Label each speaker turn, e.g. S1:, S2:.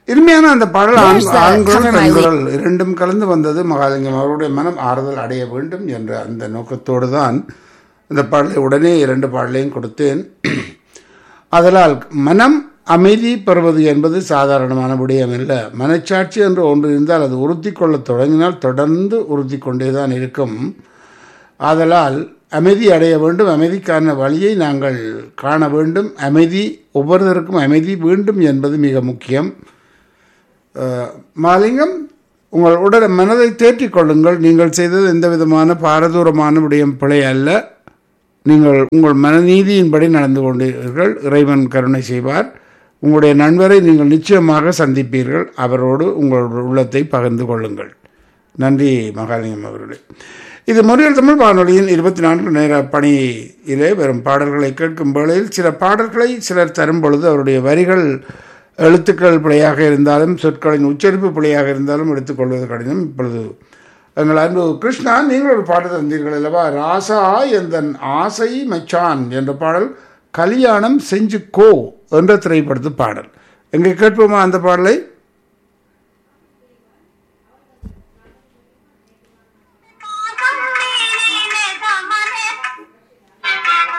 S1: இனிமையான அந்த பாடல் ஆண்-
S2: Where's the
S1: ஆண்கள்
S2: cover my
S1: பெண்கள் இரண்டும் கலந்து வந்தது மகாலிங்கம் அவருடைய மனம் ஆறுதல் அடைய வேண்டும் என்ற அந்த நோக்கத்தோடு தான் இந்த பாடலை உடனே இரண்டு பாடலையும் கொடுத்தேன் அதனால் மனம் அமைதி பெறுவது என்பது சாதாரணமான விடயம் இல்லை மனச்சாட்சி என்று ஒன்று இருந்தால் அது உறுத்தி கொள்ளத் தொடங்கினால் தொடர்ந்து உறுத்தி கொண்டே தான் இருக்கும் ஆதலால் அமைதி அடைய வேண்டும் அமைதிக்கான வழியை நாங்கள் காண வேண்டும் அமைதி ஒவ்வொருவருக்கும் அமைதி வேண்டும் என்பது மிக முக்கியம் அஹ், மாலிங்கம் உங்கள் உடல் மனதை தேற்றிக் கொள்ளுங்கள் நீங்கள் செய்தது எந்த விதமான பாரதூரமான விடயம் பிழை அல்ல நீங்கள் உங்கள் மனநீதியின்படி நடந்து கொண்டீர்கள் இறைவன் கருணை செய்வார் உங்களுடைய நண்பரை நீங்கள் நிச்சயமாக சந்திப்பீர்கள் அவரோடு உங்கள் உள்ளத்தை பகிர்ந்து கொள்ளுங்கள் நன்றி மகாலிங்கம் அவர்களே இது முறையில் தமிழ் வானொலியின் இருபத்தி நான்கு நேர பணியிலே வரும் பாடல்களை கேட்கும் வேளையில் சில பாடல்களை சிலர் தரும் பொழுது அவருடைய வரிகள் எழுத்துக்கள் பிழையாக இருந்தாலும் சொற்களின் உச்சரிப்பு பிழையாக இருந்தாலும் எடுத்துக்கொள்வது கடினம் இப்பொழுது எங்கள் அன்பு கிருஷ்ணா நீங்கள் ஒரு பாடல் தந்தீர்கள் அல்லவா ராசா எந்தன் ஆசை மச்சான் என்ற பாடல் கல்யாணம் செஞ்சு கோ என்ற திரைப்படத்து பாடல் எங்கே கேட்போமா அந்த பாடலை